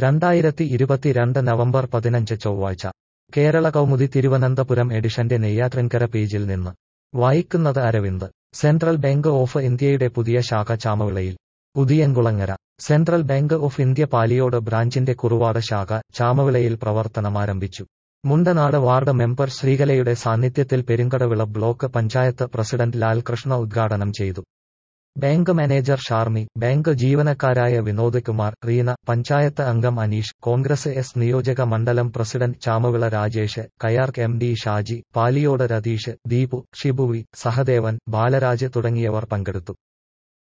രണ്ടായിരത്തി ഇരുപത്തിരണ്ട് നവംബർ പതിനഞ്ച് ചൊവ്വാഴ്ച കേരള കൗമുദി തിരുവനന്തപുരം എഡിഷന്റെ നെയ്യാറ്റിൻകര പേജിൽ നിന്ന് വായിക്കുന്നത് അരവിന്ദ് സെൻട്രൽ ബാങ്ക് ഓഫ് ഇന്ത്യയുടെ പുതിയ ശാഖ ചാമവിളയിൽ Udiyankulangara Central Bank of India Paliyode ബ്രാഞ്ചിന്റെ കുറുവാട് ശാഖ ചാമവിളയിൽ പ്രവർത്തനമാരംഭിച്ചു മുണ്ടനാട് വാർഡ് മെമ്പർ ശ്രീകലയുടെ സാന്നിധ്യത്തിൽ പെരുങ്കടവിള ബ്ലോക്ക് പഞ്ചായത്ത് പ്രസിഡന്റ് ലാൽകൃഷ്ണ ഉദ്ഘാടനം ചെയ്തു ബാങ്ക് മാനേജർ ഷാർമി ബാങ്ക് ജീവനക്കാരായ വിനോദ് കുമാർ റീന പഞ്ചായത്ത് അംഗം അനീഷ് കോൺഗ്രസ് എസ് നിയോജക മണ്ഡലം പ്രസിഡന്റ് ചാമവിള രാജേഷ് കയാർക്ക് എം ഡി ഷാജി പാലിയോട് രതീഷ് ദീപു ഷിബുവി സഹദേവൻ ബാലരാജ് തുടങ്ങിയവർ പങ്കെടുത്തു